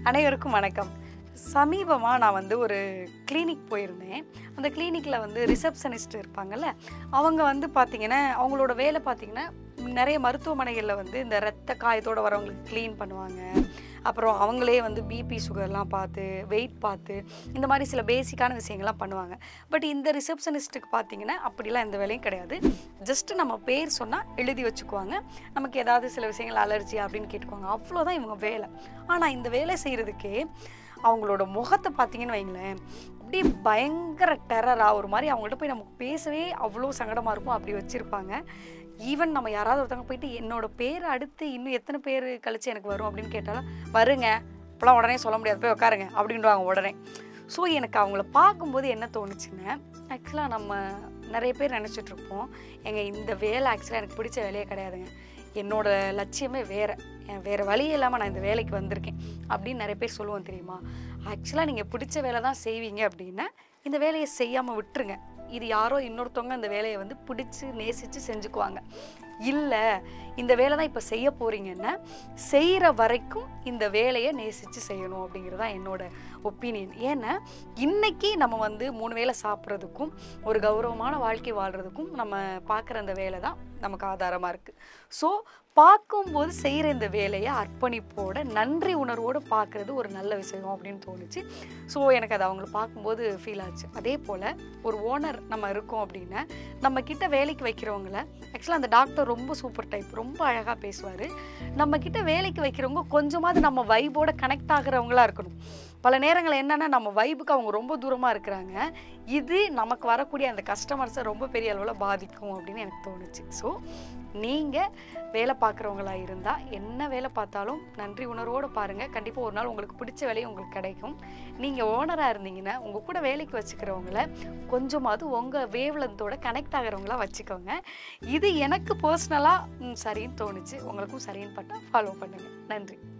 அனைவருக்கும் வணக்கம் சமீபமாக நான் வந்து ஒரு கிளினிக் போயிருந்தேன் அந்த கிளினிக்கில் வந்து ரிசப்ஷனிஸ்ட் இருப்பாங்கல்ல அவங்க வந்து பார்த்திங்கன்னா அவங்களோட வேலை பார்த்திங்கன்னா நிறைய மருத்துவமனைகளில் வந்து இந்த ரத்த காயத்தோடு வரவங்களுக்கு க்ளீன் பண்ணுவாங்க அப்புறம் அவங்களே வந்து பிபி சுகர்லாம் பார்த்து வெயிட் பார்த்து இந்த மாதிரி சில பேசிக்கான விஷயங்கள்லாம் பண்ணுவாங்க பட் இந்த ரிசப்ஷனிஸ்ட்டுக்கு பார்த்தீங்கன்னா அப்படிலாம் எந்த வேலையும் கிடையாது ஜஸ்ட் நம்ம பேர் சொன்னால் எழுதி வச்சுக்குவாங்க நமக்கு ஏதாவது சில விஷயங்கள் அலர்ஜி அப்படின்னு கேட்டுக்குவாங்க அவ்வளோதான் இவங்க வேலை ஆனால் இந்த வேலை செய்கிறதுக்கே அவங்களோட முகத்தை பார்த்தீங்கன்னு வைங்களேன் அப்படியே பயங்கர டெரராக ஒரு மாதிரி அவங்கள்ட்ட போய் நமக்கு பேசவே அவ்வளோ சங்கடமாக இருக்கும் அப்படி வச்சுருப்பாங்க ஈவன் நம்ம யாராவது ஒருத்தவங்க போயிட்டு என்னோட பேர் அடுத்து இன்னும் எத்தனை பேர் கழிச்சு எனக்கு வரும் அப்படின்னு கேட்டாலும் வருங்க இப்போலாம் உடனே சொல்ல முடியாது போய் உட்காருங்க அப்படின்றாங்க உடனே ஸோ எனக்கு அவங்கள பார்க்கும்போது என்ன தோணுச்சுன்னா ஆக்சுவலாக நம்ம நிறைய பேர் நினச்சிட்டு இருப்போம் எங்க இந்த வேலை ஆக்சுவலாக எனக்கு பிடிச்ச வேலையே கிடையாதுங்க என்னோட லட்சியமே வேறு என் வேறு வழி இல்லாமல் நான் இந்த வேலைக்கு வந்திருக்கேன் அப்படின்னு நிறைய பேர் சொல்லுவோம் தெரியுமா ஆக்சுவலாக நீங்கள் பிடிச்ச வேலை தான் செய்வீங்க அப்படின்னா இந்த வேலையை செய்யாமல் விட்டுருங்க இது யாரோ இன்னொருத்தவங்க அந்த வேலையை வந்து பிடிச்சி நேசித்து செஞ்சுக்குவாங்க இல்லை இந்த வேலை தான் இப்போ செய்ய போகிறீங்கன்னா செய்கிற வரைக்கும் இந்த வேலையை நேசித்து செய்யணும் அப்படிங்கிறது தான் என்னோட ஒப்பீனியன் ஏன்னா இன்னைக்கு நம்ம வந்து மூணு வேளை சாப்பிட்றதுக்கும் ஒரு கௌரவமான வாழ்க்கை வாழ்கிறதுக்கும் நம்ம பார்க்குற அந்த வேலை தான் நமக்கு ஆதாரமாக இருக்குது ஸோ பார்க்கும்போது செய்கிற இந்த வேலையை அர்ப்பணிப்போட நன்றி உணர்வோடு பார்க்குறது ஒரு நல்ல விஷயம் அப்படின்னு தோணுச்சு ஸோ எனக்கு அது அவங்கள பார்க்கும்போது ஃபீல் ஆச்சு அதே போல் ஒரு ஓனர் நம்ம இருக்கோம் அப்படின்னா நம்ம கிட்ட வேலைக்கு வைக்கிறவங்கள ஆக்சுவலாக அந்த டாக்டர் ரொம்ப சூப்பர் டைப் ரொம்ப அழகாக பேசுவார் நம்ம கிட்ட வேலைக்கு வைக்கிறவங்க கொஞ்சமாவது நம்ம வைபோட கனெக்ட் ஆகுறவங்களா இருக்கணும் பல நேரங்கள் என்னன்னா நம்ம வைபுக்கு அவங்க ரொம்ப தூரமாக இருக்கிறாங்க இது நமக்கு வரக்கூடிய அந்த கஸ்டமர்ஸை ரொம்ப பெரிய அளவில் பாதிக்கும் அப்படின்னு எனக்கு தோணுச்சு ஸோ நீங்கள் வேலை பார்க்குறவங்களா இருந்தால் என்ன வேலை பார்த்தாலும் நன்றி உணர்வோடு பாருங்கள் கண்டிப்பாக ஒரு நாள் உங்களுக்கு பிடிச்ச வேலையும் உங்களுக்கு கிடைக்கும் நீங்கள் ஓனராக இருந்தீங்கன்னா உங்கள் கூட வேலைக்கு வச்சுக்கிறவங்கள கொஞ்சமாவது உங்கள் வேவ்லந்தோட கனெக்ட் ஆகிறவங்களா வச்சுக்கோங்க இது எனக்கு பர்சனலாக சரின்னு தோணுச்சு உங்களுக்கும் சரின்னு பட்டால் ஃபாலோ பண்ணுங்கள் நன்றி